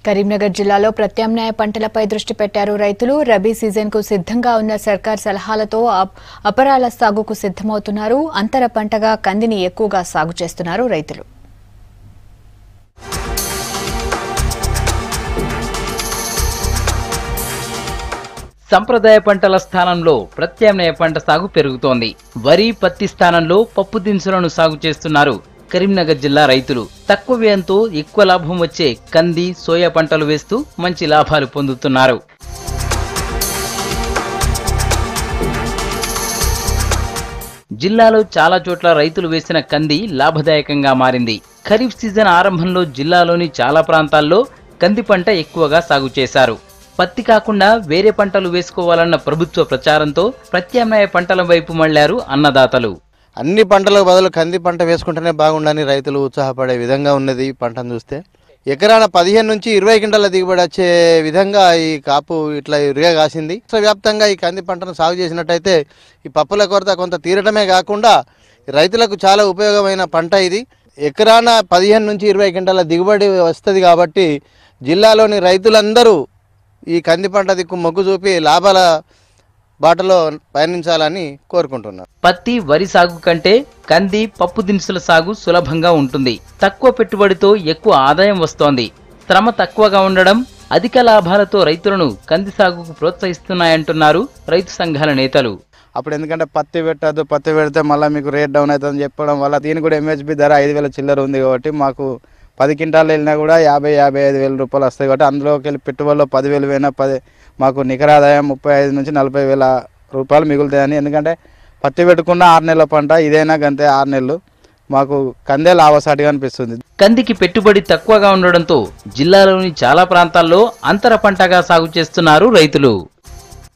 కరీంనగర్ జిల్లాలో ప్రత్యామ్నాయ పంటలపై దృష్టి పెట్టారు రైతులు రబీ సీజన్ కు సిద్ధంగా ఉన్న సర్కార్ సలహాలతో అప్- అపరాల సాగుకు సిద్ధమవుతున్నారు అంతర పంటగా కందిని ఎక్కువగా సాగు చేస్తున్నారు రైతులు సంప్రదాయ పంటల స్థానంలో ప్రత్యామ్నాయ పంట సాగు పెరుగుతోంది వరి పత్తి స్థానంలో పప్పు దినుసులను సాగు చేస్తున్నారు కరీంనగర్ జిల్లా రైతులు తక్కువ వ్యయంతో ఎక్కువ లాభం వచ్చే కంది సోయా పంటలు వేస్తూ మంచి లాభాలు పొందుతున్నారు జిల్లాలో చాలా చోట్ల రైతులు వేసిన కంది లాభదాయకంగా మారింది ఖరీఫ్ సీజన్ ఆరంభంలో జిల్లాలోని చాలా ప్రాంతాల్లో కంది పంట ఎక్కువగా సాగు చేశారు పత్తి కాకుండా వేరే పంటలు వేసుకోవాలన్న ప్రభుత్వ ప్రచారంతో ప్రత్యామ్నాయ పంటల వైపు మళ్లారు అన్నదాతలు అన్ని పంటలకు బదులు కంది పంట వేసుకుంటేనే బాగుండని రైతులు ఉత్సాహపడే విధంగా ఉన్నది ఈ పంటను చూస్తే ఎకరాన పదిహేను నుంచి ఇరవై క్వింటాల దిగుబడి వచ్చే విధంగా ఈ కాపు ఇట్లా ఇరుగా కాసింది రాష్ట్ర వ్యాప్తంగా ఈ కంది పంటను సాగు చేసినట్టయితే ఈ పప్పుల కొరత కొంత తీరటమే కాకుండా రైతులకు చాలా ఉపయోగమైన పంట ఇది ఎకరాన పదిహేను నుంచి ఇరవై క్వింటాల దిగుబడి వస్తుంది కాబట్టి జిల్లాలోని రైతులందరూ ఈ కంది పంట దిక్కు మొగ్గు చూపి లాభాల బాటలో పయనించాలని కోరుకుంటున్నాను పత్తి వరి సాగు కంటే కంది పప్పు దినుసుల సాగు సులభంగా ఉంటుంది తక్కువ పెట్టుబడితో ఎక్కువ ఆదాయం వస్తోంది శ్రమ తక్కువగా ఉండడం అధిక లాభాలతో రైతులను కంది సాగుకు ప్రోత్సహిస్తున్నాయంటున్నారు రైతు సంఘాల నేతలు అప్పుడు ఎందుకంటే పత్తి పెట్టద్దు పత్తి పెడితే మళ్ళీ మీకు రేట్ డౌన్ అవుతుందని చెప్పడం వల్ల దీని కూడా ఎంహెచ్పి ధర ఐదు వేల చిల్లర ఉంది కాబట్టి మాకు పది క్వింటాలు వెళ్ళినా కూడా యాభై యాభై ఐదు వేల రూపాయలు వస్తాయి కాబట్టి అందులోకి వెళ్ళి పెట్టుబడిలో పదివేలు పోయినా పది మాకు నికర ఆదాయం ముప్పై ఐదు నుంచి నలభై వేల రూపాయలు మిగులుతాయని ఎందుకంటే పత్తి పెట్టుకున్న ఆరు నెలల పంట ఇదైనా గంతే ఆరు నెలలు మాకు కందే లాభసాటిగా అనిపిస్తుంది కందికి పెట్టుబడి తక్కువగా ఉండడంతో జిల్లాలోని చాలా ప్రాంతాల్లో అంతర పంటగా సాగు చేస్తున్నారు రైతులు